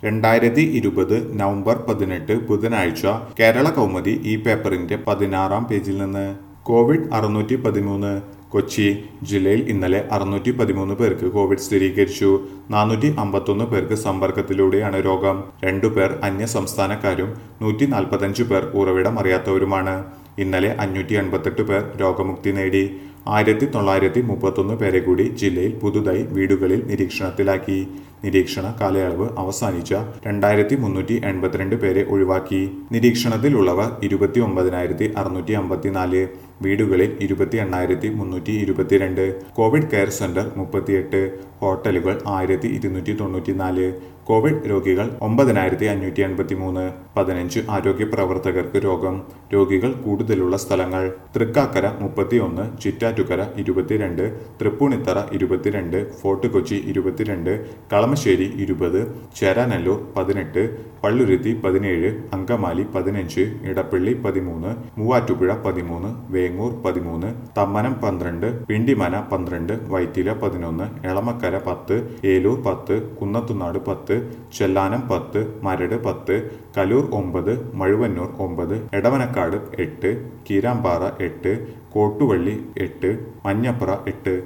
രണ്ടായിരത്തി ഇരുപത് നവംബർ പതിനെട്ട് ബുധനാഴ്ച കേരള കൗമുദി ഈ പേപ്പറിന്റെ പതിനാറാം പേജിൽ നിന്ന് കോവിഡ് അറുന്നൂറ്റി പതിമൂന്ന് കൊച്ചി ജില്ലയിൽ ഇന്നലെ അറുന്നൂറ്റി പതിമൂന്ന് പേർക്ക് കോവിഡ് സ്ഥിരീകരിച്ചു നാനൂറ്റി അമ്പത്തൊന്ന് പേർക്ക് സമ്പർക്കത്തിലൂടെയാണ് രോഗം രണ്ടു പേർ അന്യ സംസ്ഥാനക്കാരും നൂറ്റി നാൽപ്പത്തഞ്ച് പേർ ഉറവിടം അറിയാത്തവരുമാണ് ഇന്നലെ അഞ്ഞൂറ്റി എൺപത്തെട്ട് പേർ രോഗമുക്തി നേടി ആയിരത്തി തൊള്ളായിരത്തി മുപ്പത്തൊന്ന് പേരെ കൂടി ജില്ലയിൽ പുതുതായി വീടുകളിൽ നിരീക്ഷണത്തിലാക്കി നിരീക്ഷണ കാലയളവ് അവസാനിച്ച രണ്ടായിരത്തി മുന്നൂറ്റി എൺപത്തിരണ്ട് പേരെ ഒഴിവാക്കി നിരീക്ഷണത്തിലുള്ളവർ ഇരുപത്തി ഒമ്പതിനായിരത്തി അറുന്നൂറ്റി അമ്പത്തിനാല് വീടുകളിൽ ഇരുപത്തി എണ്ണായിരത്തി മുന്നൂറ്റി ഇരുപത്തിരണ്ട് കോവിഡ് കെയർ സെന്റർ മുപ്പത്തിയെട്ട് ഹോട്ടലുകൾ ആയിരത്തി ഇരുന്നൂറ്റി തൊണ്ണൂറ്റിനാല് കോവിഡ് രോഗികൾ ഒമ്പതിനായിരത്തി അഞ്ഞൂറ്റി എൺപത്തി മൂന്ന് പതിനഞ്ച് ആരോഗ്യ പ്രവർത്തകർക്ക് രോഗം രോഗികൾ കൂടുതലുള്ള സ്ഥലങ്ങൾ തൃക്കാക്കര മുപ്പത്തിയൊന്ന് ചിറ്റാറ്റുകര ഇരുപത്തിരണ്ട് തൃപ്പൂണിത്തറ ഇരുപത്തിരണ്ട് ഫോർട്ട് കൊച്ചി ഇരുപത്തിരണ്ട് കളമശ്ശേരി ഇരുപത് ചേരാനല്ലൂർ പതിനെട്ട് പള്ളുരുത്തി പതിനേഴ് അങ്കമാലി പതിനഞ്ച് ഇടപ്പള്ളി പതിമൂന്ന് മൂവാറ്റുപുഴ പതിമൂന്ന് വേങ്ങൂർ പതിമൂന്ന് തമ്മനം പന്ത്രണ്ട് പിണ്ടിമന പന്ത്രണ്ട് വൈറ്റില പതിനൊന്ന് എളമക്കര പത്ത് ഏലൂർ പത്ത് കുന്നത്തുനാട് പത്ത് ചെല്ലാനം പത്ത് മരട് പത്ത് കലൂർ ഒമ്പത് മഴുവന്നൂർ ഒമ്പത് എടവനക്കാട് എട്ട് കീരാമ്പാറ എട്ട് കോട്ടുവള്ളി എട്ട് മഞ്ഞപ്ര എട്ട്